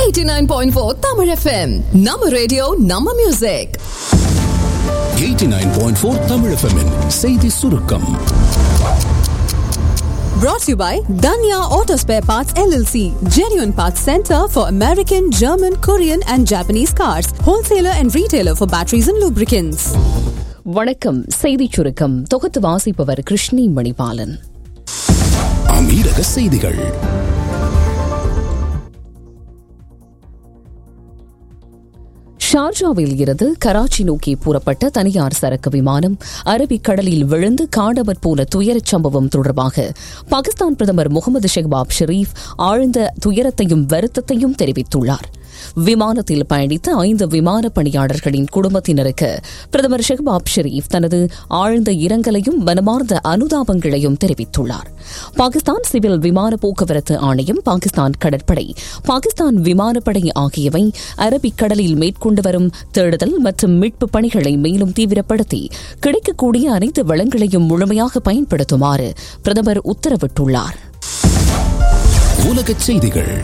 89.4 Tamil FM நம்ம radio நம்ம music 89.4 Tamil FM -இன் செய்தி சுருக்கம் brought to you by Danya Auto Spare Parts LLC genuine parts center for American German Korean and Japanese cars wholesaler and retailer for batteries and lubricants வணக்கம் செய்திச் சுருக்கம் தொகுத்து வாசிப்பவர் கிருஷ்ணி மணிபாலன் அமீரக செய்திகள் ஷார்ஜாவில் இருந்து கராச்சி நோக்கி புறப்பட்ட தனியார் சரக்கு விமானம் அரபிக்கடலில் விழுந்து காணவர் போன துயரச் சம்பவம் தொடர்பாக பாகிஸ்தான் பிரதமர் முகமது ஷெஹ்பாப் ஷெரீப் ஆழ்ந்த துயரத்தையும் வருத்தத்தையும் தெரிவித்துள்ளார் விமானத்தில் பயணித்த ஐந்து விமான பணியாளர்களின் குடும்பத்தினருக்கு பிரதமர் ஷெஹ்பாப் ஷெரீப் தனது ஆழ்ந்த இரங்கலையும் மனமார்ந்த அனுதாபங்களையும் தெரிவித்துள்ளார் பாகிஸ்தான் சிவில் விமான போக்குவரத்து ஆணையம் பாகிஸ்தான் கடற்படை பாகிஸ்தான் விமானப்படை ஆகியவை அரபிக்கடலில் மேற்கொண்டு வரும் தேடுதல் மற்றும் மீட்பு பணிகளை மேலும் தீவிரப்படுத்தி கிடைக்கக்கூடிய அனைத்து வளங்களையும் முழுமையாக பயன்படுத்துமாறு பிரதமர் உத்தரவிட்டுள்ளார் உலகச் செய்திகள்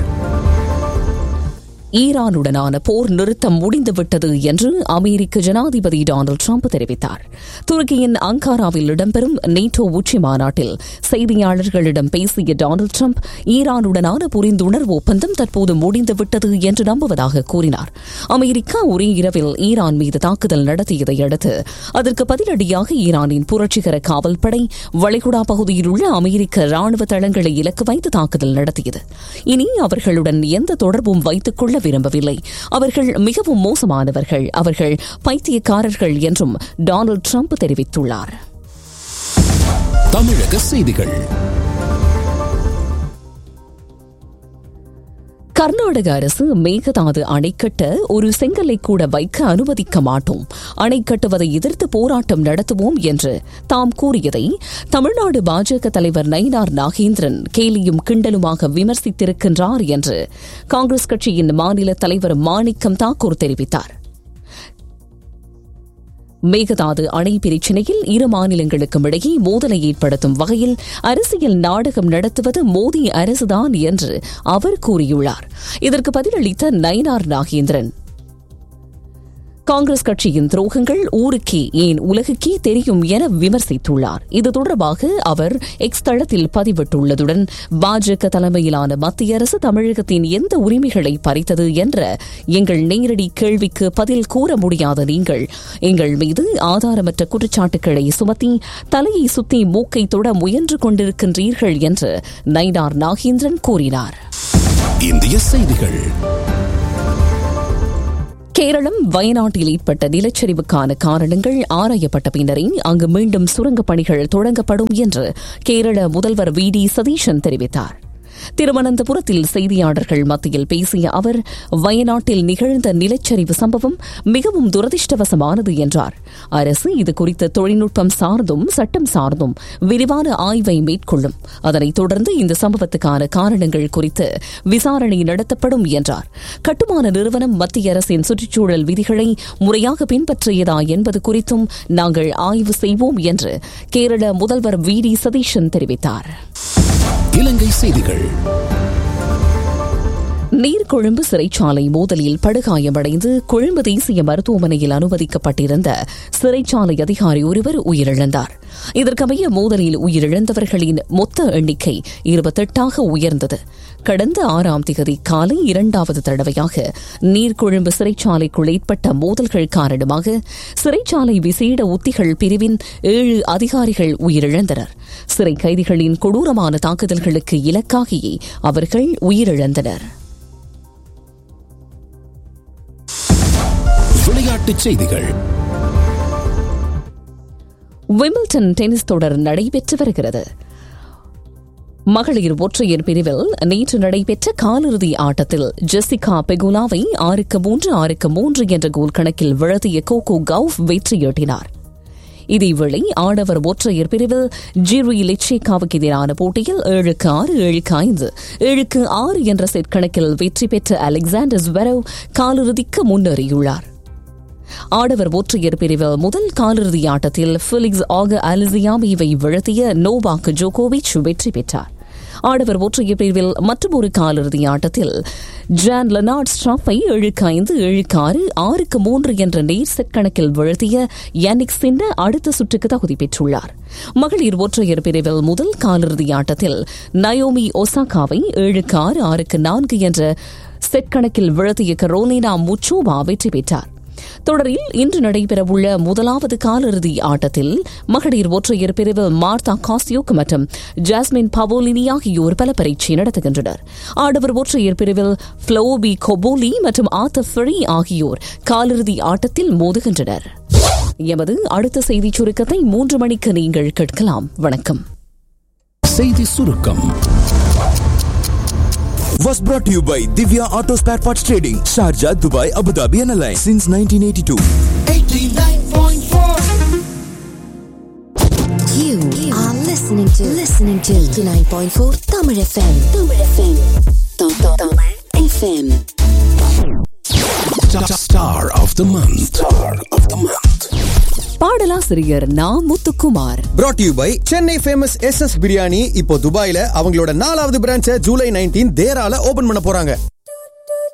ஈரானுடனான போர் நிறுத்தம் முடிந்துவிட்டது என்று அமெரிக்க ஜனாதிபதி டொனால்டு ட்ரம்ப் தெரிவித்தார் துருக்கியின் அங்காராவில் இடம்பெறும் நேட்டோ உச்சி மாநாட்டில் செய்தியாளர்களிடம் பேசிய டொனால்டு ட்ரம்ப் ஈரானுடனான புரிந்துணர்வு ஒப்பந்தம் தற்போது முடிந்துவிட்டது என்று நம்புவதாக கூறினார் அமெரிக்கா ஒரே இரவில் ஈரான் மீது தாக்குதல் நடத்தியதை அடுத்து அதற்கு பதிலடியாக ஈரானின் புரட்சிகர காவல்படை வளைகுடா பகுதியில் உள்ள அமெரிக்க ராணுவ தளங்களை இலக்கு வைத்து தாக்குதல் நடத்தியது இனி அவர்களுடன் எந்த தொடர்பும் வைத்துக் கொள்ள விரும்பவில்லை அவர்கள் மிகவும் மோசமானவர்கள் அவர்கள் பைத்தியக்காரர்கள் என்றும் டொனால்டு ட்ரம்ப் தெரிவித்துள்ளார் தமிழக செய்திகள் கர்நாடக அரசு மேகதாது அணை கட்ட ஒரு செங்கலை கூட வைக்க அனுமதிக்க மாட்டோம் அணை கட்டுவதை எதிர்த்து போராட்டம் நடத்துவோம் என்று தாம் கூறியதை தமிழ்நாடு பாஜக தலைவர் நயினார் நாகேந்திரன் கேலியும் கிண்டலுமாக விமர்சித்திருக்கின்றார் என்று காங்கிரஸ் கட்சியின் மாநில தலைவர் மாணிக்கம் தாக்கூர் தெரிவித்தார் மேகதாது அணை பிரச்சினையில் இரு மாநிலங்களுக்கும் இடையே மோதலை ஏற்படுத்தும் வகையில் அரசியல் நாடகம் நடத்துவது மோடி அரசுதான் என்று அவர் கூறியுள்ளார் இதற்கு பதிலளித்த நயினார் நாகேந்திரன் காங்கிரஸ் கட்சியின் துரோகங்கள் ஊருக்கே ஏன் உலகுக்கே தெரியும் என விமர்சித்துள்ளார் இது தொடர்பாக அவர் எக்ஸ் தளத்தில் பதிவிட்டுள்ளதுடன் பாஜக தலைமையிலான மத்திய அரசு தமிழகத்தின் எந்த உரிமைகளை பறித்தது என்ற எங்கள் நேரடி கேள்விக்கு பதில் கூற முடியாத நீங்கள் எங்கள் மீது ஆதாரமற்ற குற்றச்சாட்டுகளை சுமத்தி தலையை சுத்தி மூக்கை தொட முயன்று கொண்டிருக்கின்றீர்கள் என்று நயினார் நாகேந்திரன் கூறினார் இந்திய செய்திகள் கேரளம் வயநாட்டில் ஏற்பட்ட நிலச்சரிவுக்கான காரணங்கள் ஆராயப்பட்ட பின்னரே அங்கு மீண்டும் சுரங்கப் பணிகள் தொடங்கப்படும் என்று கேரள முதல்வர் வி டி சதீஷன் தெரிவித்தார் திருவனந்தபுரத்தில் செய்தியாளர்கள் மத்தியில் பேசிய அவர் வயநாட்டில் நிகழ்ந்த நிலச்சரிவு சம்பவம் மிகவும் துரதிருஷ்டவசமானது என்றார் அரசு இதுகுறித்த தொழில்நுட்பம் சார்ந்தும் சட்டம் சார்ந்தும் விரிவான ஆய்வை மேற்கொள்ளும் அதனைத் தொடர்ந்து இந்த சம்பவத்துக்கான காரணங்கள் குறித்து விசாரணை நடத்தப்படும் என்றார் கட்டுமான நிறுவனம் மத்திய அரசின் சுற்றுச்சூழல் விதிகளை முறையாக பின்பற்றியதா என்பது குறித்தும் நாங்கள் ஆய்வு செய்வோம் என்று கேரள முதல்வர் வி டி சதீஷன் தெரிவித்தார் இலங்கை செய்திகள் நீர்கொழும்பு சிறைச்சாலை மோதலில் படுகாயமடைந்து கொழும்பு தேசிய மருத்துவமனையில் அனுமதிக்கப்பட்டிருந்த சிறைச்சாலை அதிகாரி ஒருவர் உயிரிழந்தார் இதற்கமைய மோதலில் உயிரிழந்தவர்களின் மொத்த எண்ணிக்கை இருபத்தெட்டாக உயர்ந்தது கடந்த ஆறாம் திகதி காலை இரண்டாவது தடவையாக நீர்கொழும்பு சிறைச்சாலைக்குள் ஏற்பட்ட மோதல்கள் காரணமாக சிறைச்சாலை விசேட உத்திகள் பிரிவின் ஏழு அதிகாரிகள் உயிரிழந்தனர் சிறை கைதிகளின் கொடூரமான தாக்குதல்களுக்கு இலக்காகியே அவர்கள் உயிரிழந்தனர் விளையாட்டுச் செய்திகள் விம்பிள்டன் டென்னிஸ் தொடர் நடைபெற்று வருகிறது மகளிர் ஒற்றையர் பிரிவில் நேற்று நடைபெற்ற காலிறுதி ஆட்டத்தில் ஜெசிகா பெகுலாவை ஆறுக்கு மூன்று ஆறுக்கு மூன்று என்ற கோல் கணக்கில் வீழ்த்திய கோகோ கவுஃப் வெற்றியீட்டினார் இதேவேளை ஆடவர் ஒற்றையர் பிரிவில் ஜிரி லெச்சேகாவுக்கு எதிரான போட்டியில் ஏழுக்கு ஆறு ஏழுக்கு ஐந்து ஏழுக்கு ஆறு என்ற செட் கணக்கில் வெற்றி பெற்ற அலெக்சாண்டர் ஸ்வெரவ் காலிறுதிக்கு முன்னேறியுள்ளார் ஆடவர் ஒற்றையர் பிரிவில் முதல் காலிறுதி ஆட்டத்தில் பிலிக்ஸ் ஆக அலிசியாமிவை வீழ்த்திய நோவாக் ஜோகோவிச் வெற்றி பெற்றார் ஆடவர் ஒற்றையர் பிரிவில் மற்றொரு காலிறுதி ஆட்டத்தில் ஜான் லெனார்ட் ஸ்ட்ராஃபை ஏழுக்கு ஐந்து ஏழுக்கு ஆறு ஆறுக்கு மூன்று என்ற நேர் செட் கணக்கில் வீழ்த்திய யானிக் சின்ன அடுத்த சுற்றுக்கு தகுதி பெற்றுள்ளார் மகளிர் ஒற்றையர் பிரிவில் முதல் காலிறுதி ஆட்டத்தில் நயோமி ஒசாகாவை ஏழுக்கு ஆறு ஆறுக்கு நான்கு என்ற செட் கணக்கில் வீழ்த்திய கரோலினா முச்சோவா வெற்றி பெற்றார் தொடரில் இன்று நடைபெறவுள்ள முதலாவது காலிறுதி ஆட்டத்தில் மகளிர் ஒற்றையர் பிரிவில் மார்த்தா காஸ்யோக் மற்றும் ஜாஸ்மின் பவோலினி ஆகியோர் பல பரீட்சை நடத்துகின்றனர் ஆடவர் ஒற்றையர் பிரிவில் ஃப்ளோபி கொபோலி மற்றும் ஆத்த ஃபெரி ஆகியோர் காலிறுதி ஆட்டத்தில் மோதுகின்றனர் எமது அடுத்த செய்திச் சுருக்கத்தை மூன்று மணிக்கு நீங்கள் கேட்கலாம் வணக்கம் செய்தி சுருக்கம் was brought to you by Divya Auto Spare Parts Trading, Sharjah, Dubai, Abu Dhabi, and Alliance since 1982. You are listening to listening to 89.4 Tamil FM. Tamil FM. Tam- tam- Tamil FM. Star of the month. Star of the month. பாடலாசிரியர் Na Muthukumar brought to you by Chennai famous S S biryani இப்போ துபாயில அவங்களோட நாலாவது பிரான்ச்சை July nineteen தேரால open பண்ண போறாங்க